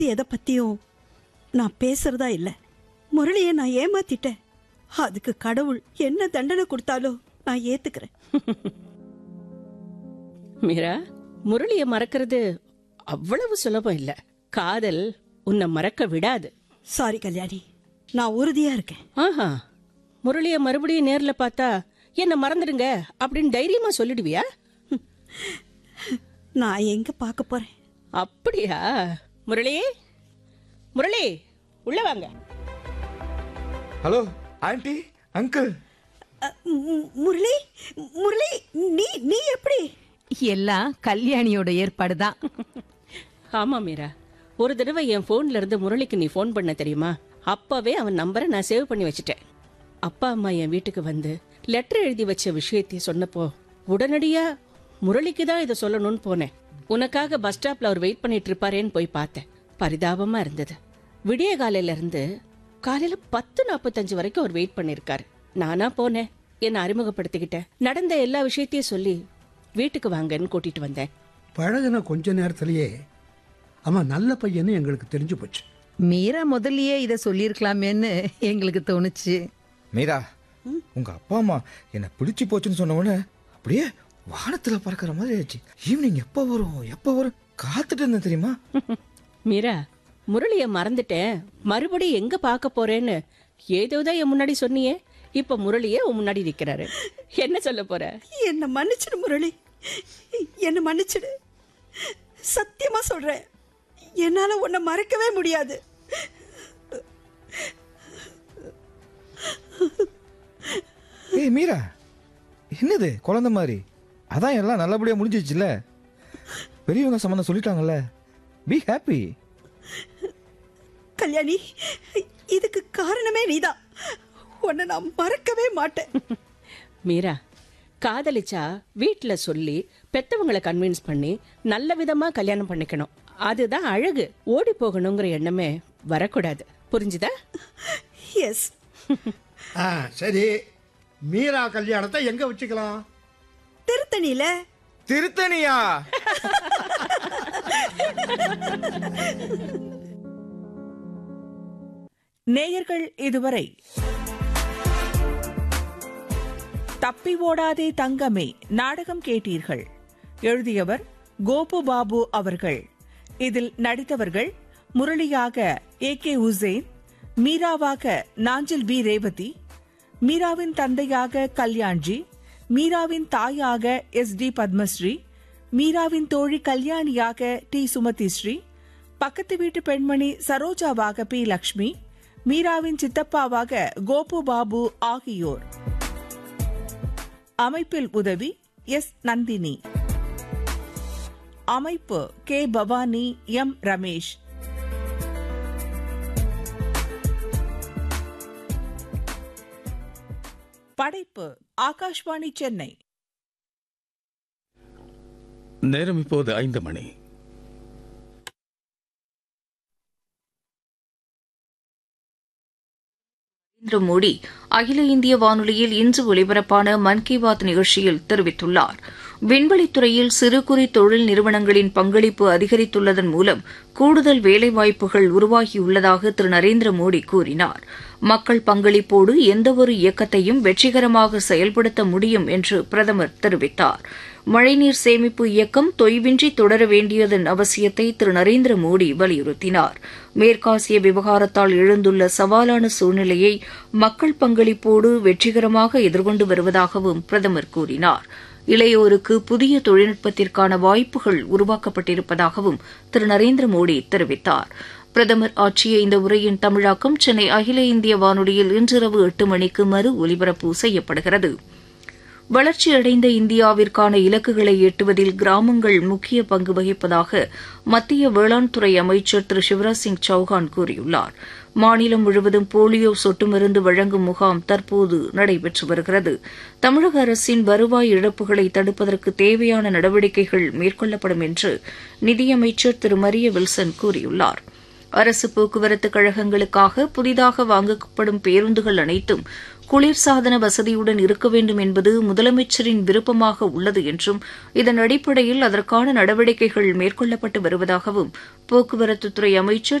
எதை பத்தியும் நான் பேசுறதா இல்ல முரளியை நான் ஏமாத்திட்டேன் அதுக்கு கடவுள் என்ன தண்டனை கொடுத்தாலும் நான் ஏத்துக்கிறேன் மீரா முரளிய மறக்கிறது அவ்வளவு சுலபம் இல்ல காதல் உன்னை மறக்க விடாது சாரி கல்யாணி நான் உறுதியா இருக்கேன் ஆஹா முரளிய மறுபடியும் நேர்ல பார்த்தா என்ன மறந்துடுங்க அப்படின்னு தைரியமா சொல்லிடுவியா நான் எங்க பார்க்க போறேன் அப்படியா முரளி முரளி உள்ள வாங்க ஹலோ ஆண்டி அங்கிள் அ, மு- முரளி முரளி நீ நீ எப்படி எல்லாம் கல்யாணியோட ஏற்பாடு தான் ஆமா மீரா ஒரு தடவை என் போன்ல இருந்து முரளிக்கு நீ ஃபோன் பண்ண தெரியுமா அப்பவே அவன் நம்பரை நான் சேவ் பண்ணி வச்சுட்டேன் அப்பா அம்மா என் வீட்டுக்கு வந்து லெட்டர் எழுதி வச்ச விஷயத்தையும் சொன்னப்போ உடனடியா முரளிக்கு தான் இதை சொல்லணும்னு போனேன் உனக்காக பஸ் ஸ்டாப்ல அவர் வெயிட் பண்ணிட்டு இருப்பாரேன்னு போய் பார்த்தேன் பரிதாபமா இருந்தது விடிய காலையில இருந்து காலையில பத்து நாற்பத்தஞ்சு வரைக்கும் அவர் வெயிட் பண்ணிருக்காரு நானா போனேன் என்ன அறிமுகப்படுத்திக்கிட்டேன் நடந்த எல்லா விஷயத்தையும் சொல்லி வீட்டுக்கு வாங்கன்னு கூட்டிட்டு வந்தேன் பழகுன கொஞ்ச நேரத்திலேயே அவன் நல்ல பையன்னு எங்களுக்கு தெரிஞ்சு போச்சு மீரா முதல்லயே இத சொல்லியிருக்கலாமேன்னு எங்களுக்கு தோணுச்சு மீரா உங்க அப்பா அம்மா என்ன பிடிச்சு போச்சுன்னு சொன்ன உடனே அப்படியே வானத்துல பறக்கிற மாதிரி ஆச்சு ஈவினிங் எப்போ வரும் எப்போ வரும் காத்துட்டு இருந்தேன் தெரியுமா மீரா முரளிய மறந்துட்டேன் மறுபடியும் எங்க பார்க்க போறேன்னு ஏதோதான் என் முன்னாடி சொன்னியே இப்ப முரளியே உன் முன்னாடி நிக்கிறாரு என்ன சொல்ல போற என்ன மன்னிச்சிடு முரளி என்ன மன்னிச்சிடு சத்தியமா சொல்றேன் என்னால உன்னை மறக்கவே முடியாது ஏய் மீரா என்னது குழந்தை மாதிரி அதான் எல்லாம் நல்லபடியா முடிஞ்சிச்சுல பெரியவங்க சம்மந்தம் சொல்லிட்டாங்கல்ல பி ஹாப்பி கல்யாணி இதுக்கு காரணமே நீதான் உன்னை நான் மறக்கவே மாட்டேன் மீரா காதலிச்சா வீட்ல சொல்லி பெத்தவங்களை கன்வின்ஸ் பண்ணி நல்ல விதமா கல்யாணம் பண்ணிக்கணும் அதுதான் அழகு ஓடி போகணுங்கிற எண்ணமே வரக்கூடாது புரிஞ்சுதா எஸ் ஆ சரி மீரா கல்யாணத்தை எங்க வச்சுக்கலாம் திருத்தணியில திருத்தணியா நேயர்கள் இதுவரை தப்பி ஓடாதே தங்கமே நாடகம் கேட்டீர்கள் எழுதியவர் கோபு பாபு அவர்கள் இதில் நடித்தவர்கள் முரளியாக ஏ கே உசேன் மீராவாக நாஞ்சில் பி ரேவதி மீராவின் தந்தையாக கல்யாண்ஜி மீராவின் தாயாக எஸ் டி பத்மஸ்ரீ மீராவின் தோழி கல்யாணியாக டி சுமதி ஸ்ரீ பக்கத்து வீட்டு பெண்மணி சரோஜாவாக பி லக்ஷ்மி மீராவின் சித்தப்பாவாக கோபு பாபு ஆகியோர் அமைப்பில் உதவி எஸ் நந்தினி அமைப்பு கே பவானி எம் ரமேஷ் படைப்பு ஆகாஷ்வாணி சென்னை நேரம் இப்போது ஐந்து மணி நரேந்திர மோடி அகில இந்திய வானொலியில் இன்று ஒலிபரப்பான மன் கி பாத் நிகழ்ச்சியில் தெரிவித்துள்ளார் விண்வெளித்துறையில் சிறு குறு தொழில் நிறுவனங்களின் பங்களிப்பு அதிகரித்துள்ளதன் மூலம் கூடுதல் வேலைவாய்ப்புகள் உருவாகியுள்ளதாக திரு நரேந்திர மோடி கூறினார் மக்கள் பங்களிப்போடு எந்தவொரு இயக்கத்தையும் வெற்றிகரமாக செயல்படுத்த முடியும் என்று பிரதமர் தெரிவித்தார் மழைநீர் சேமிப்பு இயக்கம் தொய்வின்றி தொடர வேண்டியதன் அவசியத்தை திரு நரேந்திர மோடி வலியுறுத்தினார் மேற்காசிய விவகாரத்தால் எழுந்துள்ள சவாலான சூழ்நிலையை மக்கள் பங்களிப்போடு வெற்றிகரமாக எதிர்கொண்டு வருவதாகவும் பிரதமர் கூறினார் இளையோருக்கு புதிய தொழில்நுட்பத்திற்கான வாய்ப்புகள் உருவாக்கப்பட்டிருப்பதாகவும் திரு நரேந்திர மோடி தெரிவித்தார் பிரதமர் ஆற்றிய இந்த உரையின் தமிழாக்கம் சென்னை அகில இந்திய வானொலியில் இன்றிரவு எட்டு மணிக்கு மறு ஒலிபரப்பு செய்யப்படுகிறது வளர்ச்சியடைந்த இந்தியாவிற்கான இலக்குகளை எட்டுவதில் கிராமங்கள் முக்கிய பங்கு வகிப்பதாக மத்திய வேளாண் துறை அமைச்சர் திரு சிவராஜ் சிங் சௌஹான் கூறியுள்ளார் மாநிலம் முழுவதும் போலியோ சொட்டு மருந்து வழங்கும் முகாம் தற்போது நடைபெற்று வருகிறது தமிழக அரசின் வருவாய் இழப்புகளை தடுப்பதற்கு தேவையான நடவடிக்கைகள் மேற்கொள்ளப்படும் என்று நிதியமைச்சர் திரு மரிய வில்சன் கூறியுள்ளார் அரசு போக்குவரத்து கழகங்களுக்காக புதிதாக வாங்கப்படும் பேருந்துகள் அனைத்தும் குளிர்சாதன வசதியுடன் இருக்க வேண்டும் என்பது முதலமைச்சரின் விருப்பமாக உள்ளது என்றும் இதன் அடிப்படையில் அதற்கான நடவடிக்கைகள் மேற்கொள்ளப்பட்டு வருவதாகவும் போக்குவரத்துத்துறை அமைச்சர்